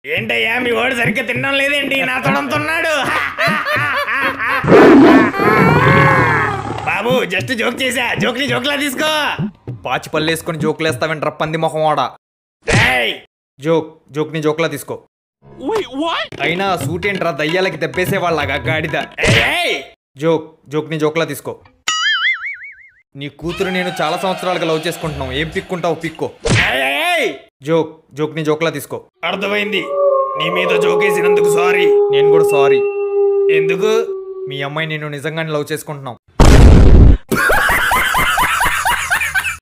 ఏంటయ్యా మీ వాడు సరిగ్గా తినడం లేదేంటి నా తొడంతున్నాడు బాబు జస్ట్ జోక్ చేసా జోక్ని జోక్లా తీసుకో పాచి పల్లేసుకొని జోకులేస్తావేంట్రా పంది మొహం వాడ ఏయ్ జోక్ జోక్ని జోక్లా తీసుకో అయినా ఆ సూట్ ఏంట్రా దయ్యాలకి దెబ్బేసేవాళ్ళగా గాడిద ఏయ్, ఏయ్ జోక్ జోక్ని జోక్లా తీసుకో నీ కూతురు నేను చాలా సంవత్సరాలుగా లవ్ చేసుకుంటున్నాం ఏం పిక్కుంటావు పిక్కో ఏయ్, ఏయ్ జోక్ జోక్ని జోక్లా తీసుకో అర్థమైంది నీ మీద జోకేసినందుకు సారీ నేను కూడా సారీ ఎందుకు మీ అమ్మాయి నేను నిజంగానే లవ్ చేసుకుంటున్నాం